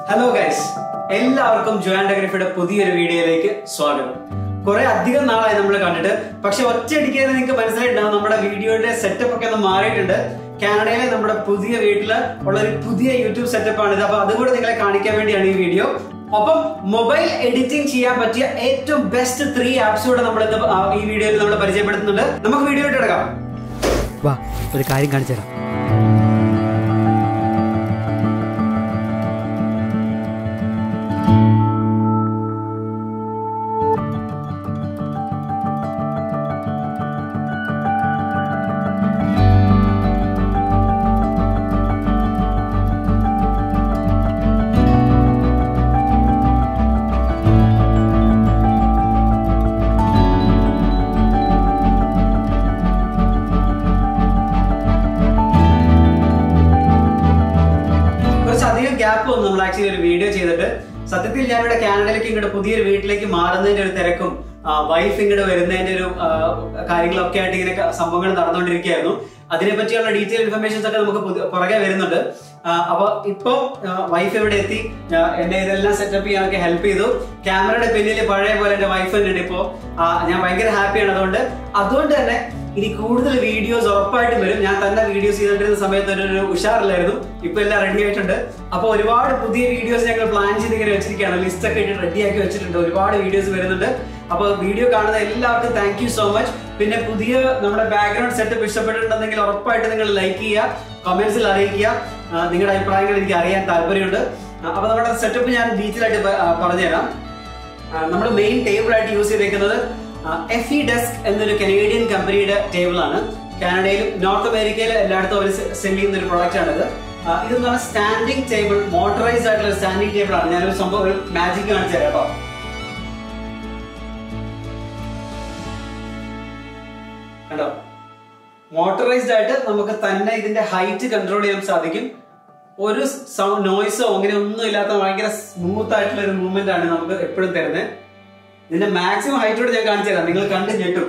Hello guys എല്ലാവർക്കും ജോയാൻഡോഗ്രഫിയുടെ പുതിയൊരു വീഡിയോയിലേക്ക് സ്വാഗതം കുറെ അധികം നാളായി നമ്മൾ കണ്ടിട്ട് പക്ഷെ ഒറ്റയടിക്ക് തന്നെ നിങ്ങൾക്ക് മനസ്സിലായിട്ടുണ്ടാവും നമ്മുടെ വീഡിയോയുടെ സെറ്റപ്പ് ഒക്കെ ഒന്ന് മാറിയിട്ടുണ്ട് കാനഡയിലെ നമ്മുടെ പുതിയ വീട്ടില് ഉള്ള ഒരു പുതിയ യൂട്യൂബ് സെറ്റപ്പ് ആണ് ഇത് അപ്പൊ അതുകൂടെ നിങ്ങളെ കാണിക്കാൻ വേണ്ടിയാണ് ഈ വീഡിയോ ഒപ്പം മൊബൈൽ എഡിറ്റിംഗ് ചെയ്യാൻ പറ്റിയ ഏറ്റവും ബെസ്റ്റ് ത്രീ ആപ്സ് കൂടെ നമ്മൾ ഇന്ന് ആ ഈ വീഡിയോയിൽ നമ്മൾ പരിചയപ്പെടുത്തുന്നുണ്ട് നമുക്ക് വീഡിയോ ഇട്ട് എടുക്കാം വാ ഒരു കാര്യം കാണിച്ചു തരാം കുറച്ചധികം ഗ്യാപ്പ് വന്നു നമ്മൾ ആക്ച്വലി ഒരു വീഡിയോ ചെയ്തിട്ട് സത്യത്തിൽ ഞാനിവിടെ കാനഡയിലേക്ക് ഇങ്ങോട്ട് പുതിയൊരു വീട്ടിലേക്ക് മാറുന്നതിന്റെ ഒരു തിരക്കും വൈഫ് ഇങ്ങോട്ട് വരുന്നതിന്റെ ഒരു ആ, കാര്യങ്ങളൊക്കെ ആയിട്ട് ഇങ്ങനെ ക- സംഭവങ്ങൾ നടന്നുകൊണ്ടിരിക്കുകയായിരുന്നു അതിനെ പറ്റിയുള്ള ഡീറ്റെയിൽ ഇൻഫർമേഷൻസ് ഒക്കെ നമുക്ക് പുതി- പുറകെ വരുന്നുണ്ട് ആ, അപ്പൊ ഇപ്പൊ വൈഫ് ഇവിടെ എത്തി ആ, എന്നെ ഇതെല്ലാം സെറ്റപ്പ് ചെയ്യാനൊക്കെ ഹെൽപ്പ് ചെയ്തു ക്യാമറയുടെ പിന്നിൽ പഴയ പോലെ എന്റെ വൈഫ് ഉണ്ട് ഇപ്പോ ആ, ഞാൻ ഭയങ്കര ഹാപ്പിയാണ് അതുകൊണ്ട് അതുകൊണ്ട് തന്നെ ഇനി കൂടുതൽ വീഡിയോസ് ഉറപ്പായിട്ടും വരും ഞാൻ തന്നെ വീഡിയോസ് ചെയ്തിട്ടിരുന്ന സമയത്ത് ഒരു ഒരു ഉഷാറില്ലായിരുന്നു ഇപ്പൊ എല്ലാം റെഡി ആയിട്ടുണ്ട് അപ്പൊ ഒരുപാട് പുതിയ വീഡിയോസ് ഞങ്ങൾ പ്ലാൻ ചെയ്ത് ഇങ്ങനെ വെച്ചിരിക്കുകയാണ് ലിസ്റ്റ് ഒക്കെ ഇട്ട് റെഡി ആക്കി വെച്ചിട്ടുണ്ട് ഒരുപാട് വീഡിയോസ് വരുന്നുണ്ട് അപ്പൊ വീഡിയോ കാണുന്ന എല്ലാവർക്കും താങ്ക് യു സോ മച്ച് പിന്നെ പുതിയ നമ്മുടെ ബാക്ക്ഗ്രൗണ്ട് സെറ്റപ്പ് ഇഷ്ടപ്പെട്ടിട്ടുണ്ടെങ്കിൽ ഉറപ്പായിട്ട് നിങ്ങൾ ലൈക്ക് ചെയ്യുക കമന്റ്സിൽ അറിയിക്കുക ആ, നിങ്ങളുടെ അഭിപ്രായങ്ങൾ എനിക്ക് അറിയാൻ താല്പര്യമുണ്ട് ആ, അപ്പൊ നമ്മുടെ സെറ്റപ്പ് ഞാൻ ഡീറ്റെയിൽ ആയിട്ട് പ- ആ, പറഞ്ഞുതരാം നമ്മൾ മെയിൻ ടേബിൾ ആയിട്ട് യൂസ് ചെയ്തേക്കുന്നത് എഫ് ഇ ഡെസ്ക് എന്നൊരു കനേഡിയൻ കമ്പനിയുടെ ടേബിൾ ആണ് കാനഡയിലും നോർത്ത് അമേരിക്കയിലും എല്ലായിടത്തും അവർ സെല് ചെയ്യുന്ന ഒരു പ്രോഡക്റ്റ് ആണിത് ആ, ഇതെന്ന് പറഞ്ഞാൽ സ്റ്റാൻഡിംഗ് ടേബിൾ മോട്ടറൈസ്ഡ് ആയിട്ടുള്ള സ്റ്റാൻഡിംഗ് ടേബിൾ ആണ് ഞാനൊരു സംഭവം ഒരു മാജിക് കാണിച്ചു തരാം കേട്ടോ കണ്ടോ മോട്ടറൈസ്ഡ് ആയിട്ട് നമുക്ക് തന്നെ ഇതിന്റെ ഹൈറ്റ് കൺട്രോൾ ചെയ്യാൻ സാധിക്കും ഒരു സൗണ്ട് നോയ്സോ അങ്ങനെ ഒന്നും ഇല്ലാത്ത ഭയങ്കര സ്മൂത്ത് ആയിട്ടുള്ള ഒരു മൂവ്മെന്റ് ആണ് നമുക്ക് എപ്പോഴും തരുന്നത് ഇതിന്റെ മാക്സിമം ഹൈറ്റോട് ഞാൻ കാണിച്ചു തരാം നിങ്ങൾ കണ്ട് ഞെട്ടും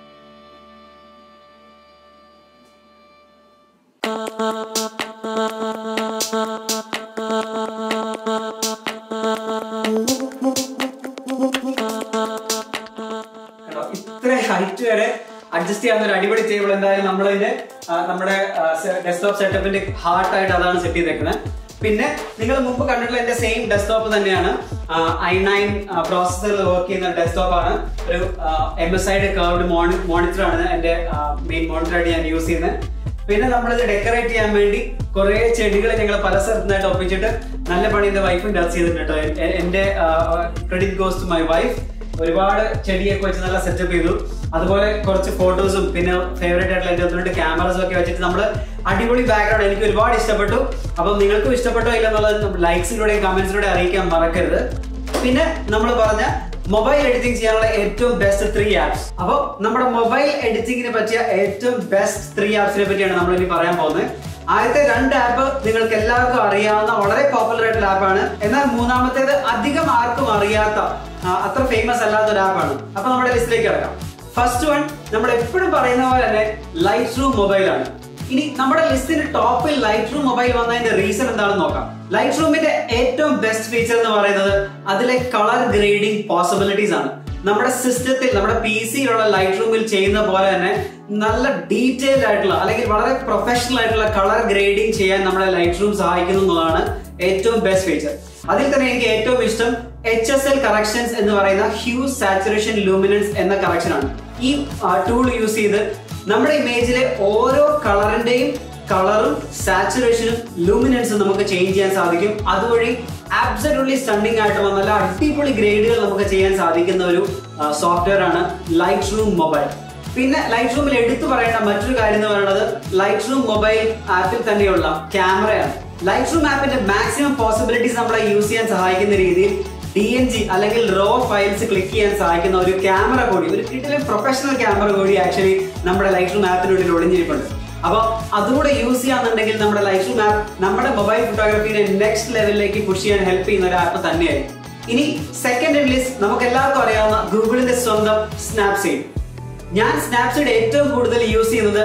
കണ്ടോ? ഇത്ര ഹൈറ്റ് വരെ അഡ്ജസ്റ്റ് ചെയ്യാവുന്ന ഒരു അടിപൊളി ടേബിൾ എന്തായാലും നമ്മളതിന്റെ ആ, നമ്മുടെ ഡെസ്ക്ടോപ്പ് സെറ്റപ്പിന്റെ ഹാർട്ട് ആയിട്ട് അതാണ് സെറ്റ് ചെയ്തേക്കുന്നത് പിന്നെ നിങ്ങൾ മുമ്പ് കണ്ടിട്ടുള്ള എന്റെ സെയിം ഡെസ്ക്ടോപ്പ് തന്നെയാണ് ഐ നയൻ പ്രോസസറിൽ വർക്ക് ചെയ്യുന്ന ഡെസ്ക്ടോപ്പ് ആണ് ഒരു എം എസ് ഐയുടെ കർവ്ഡ് മോണിറ്റർ ആണ് എന്റെ മെയിൻ മോണിറ്റർ ആയിട്ട് ഞാൻ യൂസ് ചെയ്യുന്നത് പിന്നെ നമ്മളിത് ഡെക്കറേറ്റ് ചെയ്യാൻ വേണ്ടി കുറെ ചെടികൾ ഞങ്ങൾ പല സ്ഥലത്തുനിന്നായിട്ട് ഒപ്പിച്ചിട്ട് നല്ല പണി എന്റെ വൈഫിന്റെ അത് ചെയ്തിട്ടുണ്ട് കേട്ടോ എ- എന്റെ credit goes to my wife ഒരുപാട് ചെടിയൊക്കെ വെച്ച് നല്ല സെറ്റപ്പ് ചെയ്തു അതുപോലെ കുറച്ച് ഫോട്ടോസും പിന്നെ ഫേവറേറ്റ് ആയിട്ടുള്ള എന്റെ ഒന്ന് രണ്ട് ക്യാമറസും ഒക്കെ വെച്ചിട്ട് നമ്മൾ അടിപൊളി ബാക്ക്ഗ്രൗണ്ട് എനിക്ക് ഒരുപാട് ഇഷ്ടപ്പെട്ടു അപ്പം നിങ്ങൾക്കും ഇഷ്ടപ്പെട്ടോ ഇല്ലെന്നുള്ളത് ലൈക്സിലൂടെയും കമന്റ്സിലൂടെ അറിയിക്കാൻ മറക്കരുത് പിന്നെ നമ്മൾ പറഞ്ഞ മൊബൈൽ എഡിറ്റിംഗ് ചെയ്യാനുള്ള ഏറ്റവും ബെസ്റ്റ് ത്രീ ആപ്സ് അപ്പോൾ നമ്മുടെ മൊബൈൽ എഡിറ്റിംഗിനെ പറ്റിയ ഏറ്റവും ബെസ്റ്റ് ത്രീ ആപ്സിനെ പറ്റിയാണ് നമ്മൾ ഇനി പറയാൻ പോകുന്നത് ആദ്യത്തെ രണ്ട് ആപ്പ് നിങ്ങൾക്ക് എല്ലാവർക്കും അറിയാവുന്ന വളരെ പോപ്പുലർ ആയിട്ടുള്ള ആപ്പാണ് എന്നാൽ മൂന്നാമത്തേത് അധികം ആർക്കും അറിയാത്ത ആ, അത്ര ഫേമസ് അല്ലാത്ത ഒരു ആപ്പാണ് അപ്പൊ നമ്മുടെ ലിസ്റ്റിലേക്ക് കിടക്കാം ഫസ്റ്റ് വൺ നമ്മൾ എപ്പോഴും പറയുന്ന പോലെ തന്നെ ലൈറ്റ് റൂം മൊബൈൽ ആണ് ഇനി നമ്മുടെ ലിസ്റ്റിന് ടോപ്പിൽ ലൈറ്റ് റൂം മൊബൈൽ വന്നതിന്റെ റീസൺ എന്താണെന്ന് നോക്കാം ലൈറ്റ് റൂമിന്റെ ഏറ്റവും ബെസ്റ്റ് ഫീച്ചർ എന്ന് പറയുന്നത് അതിലെ കളർ ഗ്രേഡിംഗ് പോസിബിലിറ്റീസ് ആണ് നമ്മുടെ സിസ്റ്റത്തിൽ നമ്മുടെ പി സിയിലുള്ള ലൈറ്റ് റൂമിൽ ചെയ്യുന്ന പോലെ തന്നെ നല്ല ഡീറ്റെയിൽഡ് ആയിട്ടുള്ള അല്ലെങ്കിൽ വളരെ പ്രൊഫഷണൽ ആയിട്ടുള്ള കളർ ഗ്രേഡിംഗ് ചെയ്യാൻ നമ്മുടെ ലൈറ്റ് റൂം സഹായിക്കുന്നു എന്നുള്ളതാണ് ഏറ്റവും ബെസ്റ്റ് ഫീച്ചർ അതിൽ തന്നെ എനിക്ക് ഏറ്റവും ഇഷ്ടം എച്ച് എസ് എൽ കറക്ഷൻസ് എന്ന് പറയുന്ന ഹ്യൂസ് സാച്ചുറേഷൻ ലൂമിനൻസ് എന്ന കറക്ഷൻ ആണ് ഈ ടൂൾ യൂസ് ചെയ്ത് നമ്മുടെ ഇമേജിലെ ഓരോ കളറിന്റെയും കളറും സാച്ചുറേഷനും ലൂമിനൻസും നമുക്ക് ചേഞ്ച് ചെയ്യാൻ സാധിക്കും അതുവഴി ആബ്സലൂട്ട്ലി സ്റ്റണ്ണിങ് ആയിട്ടുള്ള നല്ല അടിപൊളി ഗ്രേഡുകൾ നമുക്ക് ചെയ്യാൻ സാധിക്കുന്ന ഒരു സോഫ്റ്റ്വെയർ ആണ് ലൈറ്റ് റൂം മൊബൈൽ പിന്നെ ലൈറ്റ് റൂമിൽ എടുത്തു പറയേണ്ട മറ്റൊരു കാര്യം എന്ന് പറയുന്നത് ലൈറ്റ് റൂം മൊബൈൽ ആപ്പിൽ തന്നെയുള്ള ക്യാമറയാണ് ലൈറ്റ് റൂം ആപ്പിന്റെ മാക്സിമം പോസിബിലിറ്റീസ് നമ്മളെ യൂസ് ചെയ്യാൻ സഹായിക്കുന്ന രീതിയിൽ ഡി എൻ ജി അല്ലെങ്കിൽ റോ ഫയൽസ് ക്ലിക്ക് ചെയ്യാൻ സഹായിക്കുന്ന ഒരു ക്യാമറ കൂടി ഒരു കിട്ടിലെ പ്രൊഫഷണൽ ക്യാമറ കൂടി ആക്ച്വലി നമ്മുടെ ലൈറ്റ് റൂം ആപ്പിനുള്ളിൽ ഒളിഞ്ഞിരിപ്പുണ്ട് അപ്പൊ അതുകൂടെ യൂസ് ചെയ്യാന്നുണ്ടെങ്കിൽ നമ്മുടെ ലൈഫ് റൂം ആപ്പ് നമ്മുടെ മൊബൈൽ ഫോട്ടോഗ്രാഫിനെ നെക്സ്റ്റ് ലെവലിലേക്ക് പുഷ് ചെയ്യാൻ ഹെൽപ്പ് ചെയ്യുന്ന ഒരു ആപ്പ് തന്നെയായിരിക്കും ഇനി സെക്കൻഡ് ലിസ്റ്റ് നമുക്ക് എല്ലാവർക്കും അറിയാവുന്ന ഗൂഗിളിന്റെ സ്വന്തം സ്നാപ്സീഡ് ഞാൻ സ്നാപ്സീഡ് ഏറ്റവും കൂടുതൽ യൂസ് ചെയ്യുന്നത്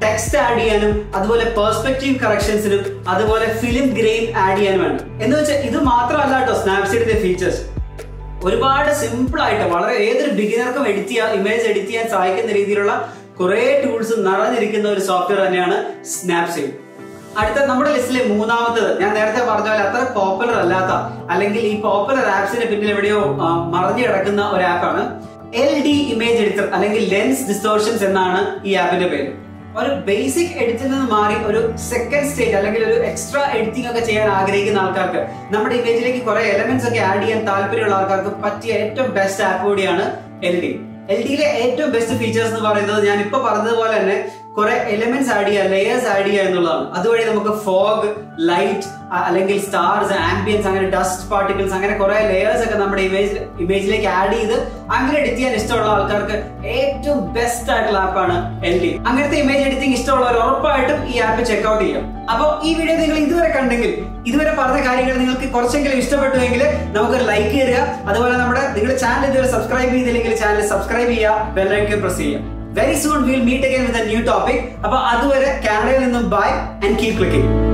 ടെക്സ്റ്റ് ആഡ് ചെയ്യാനും അതുപോലെ പെർസ്പെക്റ്റീവ് കറക്ഷൻസിനും അതുപോലെ ഫിലിം ഗ്രെയിൻ ആഡ് ചെയ്യാനുമാണ് എന്ന് വെച്ചാൽ ഇത് മാത്രമല്ല കേട്ടോ സ്നാപ്സീഡിന്റെ ഫീച്ചേഴ്സ് ഒരുപാട് സിമ്പിൾ ആയിട്ട് വളരെ ഏതൊരു ബിഗിനർക്കും എഡിറ്റ് ചെയ്യാൻ ഇമേജ് എഡിറ്റ് ചെയ്യാൻ സഹായിക്കുന്ന രീതിയിലുള്ള കുറെ ടൂൾസ് നിറഞ്ഞിരിക്കുന്ന ഒരു സോഫ്റ്റ്വെയർ തന്നെയാണ് സ്നാപ്സീഡ് അടുത്ത നമ്മുടെ ലിസ്റ്റിലെ മൂന്നാമത്തത് ഞാൻ നേരത്തെ പറഞ്ഞ പോലെ അത്ര പോപ്പുലർ അല്ലാത്ത അല്ലെങ്കിൽ ഈ പോപ്പുലർ ആപ്സിന് പിന്നിൽ എവിടെയോ ആ, മറഞ്ഞു കിടക്കുന്ന ഒരു ആപ്പാണ് എൽ ഡി ഇമേജ് എഡിറ്റർ അല്ലെങ്കിൽ ലെൻസ് ഡിസ്റ്റോർഷൻസ് എന്നാണ് ഈ ആപ്പിന്റെ പേര് ഒരു ബേസിക് എഡിറ്റിൽ നിന്ന് മാറി ഒരു സെക്കൻഡ് സ്റ്റേജ് അല്ലെങ്കിൽ ഒരു എക്സ്ട്രാ എഡിറ്റിംഗ് ഒക്കെ ചെയ്യാൻ ആഗ്രഹിക്കുന്ന ആൾക്കാർക്ക് നമ്മുടെ ഇമേജിലേക്ക് കുറെ എലമെന്റ്സ് ഒക്കെ ആഡ് ചെയ്യാൻ താല്പര്യമുള്ള ആൾക്കാർക്ക് പറ്റിയ ഏറ്റവും ബെസ്റ്റ് ആപ്പ് കൂടിയാണ് എൽ ഡി എൽ ഡിയിലെ ഏറ്റവും ബെസ്റ്റ് ഫീച്ചേഴ്സ് എന്ന് പറയുന്നത് ഞാൻ ഇപ്പൊ പറഞ്ഞതുപോലെ തന്നെ കുറെ എലിമെന്റ്സ് ആഡ് ചെയ്യുക ലെയേഴ്സ് ആഡ് ചെയ്യുക എന്നുള്ളതാണ് അതുവഴി നമുക്ക് ഫോഗ് ലൈറ്റ് അല്ലെങ്കിൽ സ്റ്റാർസ് ആംബിയൻസ് അങ്ങനെ ഡസ്റ്റ് പാർട്ടിക്കിൾസ് അങ്ങനെ കുറെ ലെയേഴ്സ് ഒക്കെ നമ്മുടെ ഇമേജ് ഇമേജിലേക്ക് ആഡ് ചെയ്ത് അങ്ങനെ എഡിറ്റ് ചെയ്യാൻ ഇഷ്ടമുള്ള ആൾക്കാർക്ക് ഏറ്റവും ബെസ്റ്റ് ആയിട്ടുള്ള ആപ്പാണ് എൽ ഡി അങ്ങനത്തെ ഇമേജ് എഡിറ്റിംഗ് ഇഷ്ടമുള്ളവർ ഉറപ്പായിട്ടും ഈ ആപ്പ് ചെക്ക്ഔട്ട് ചെയ്യാം അപ്പോൾ ഈ വീഡിയോ നിങ്ങൾ ഇതുവരെ കണ്ടെങ്കിൽ ഇതുവരെ പറഞ്ഞ കാര്യങ്ങൾ നിങ്ങൾക്ക് കുറച്ചെങ്കിലും ഇഷ്ടപ്പെട്ടുവെങ്കിൽ നമുക്ക് ലൈക്ക് തരിക അതുപോലെ നമ്മുടെ നിങ്ങളുടെ ചാനൽ ഇതുവരെ സബ്സ്ക്രൈബ് ചെയ്തില്ലെങ്കിൽ ചാനൽ സബ്സ്ക്രൈബ് ചെയ്യുക ബെല്ലൈക്കൻ പ്രസ് ചെയ്യുക very soon will meet again with a new topic അപ്പൊ അതുവരെ കാനഡയിൽ നിന്നും ബൈ ആൻഡ് കീപ് ക്ലിക്കിംഗ്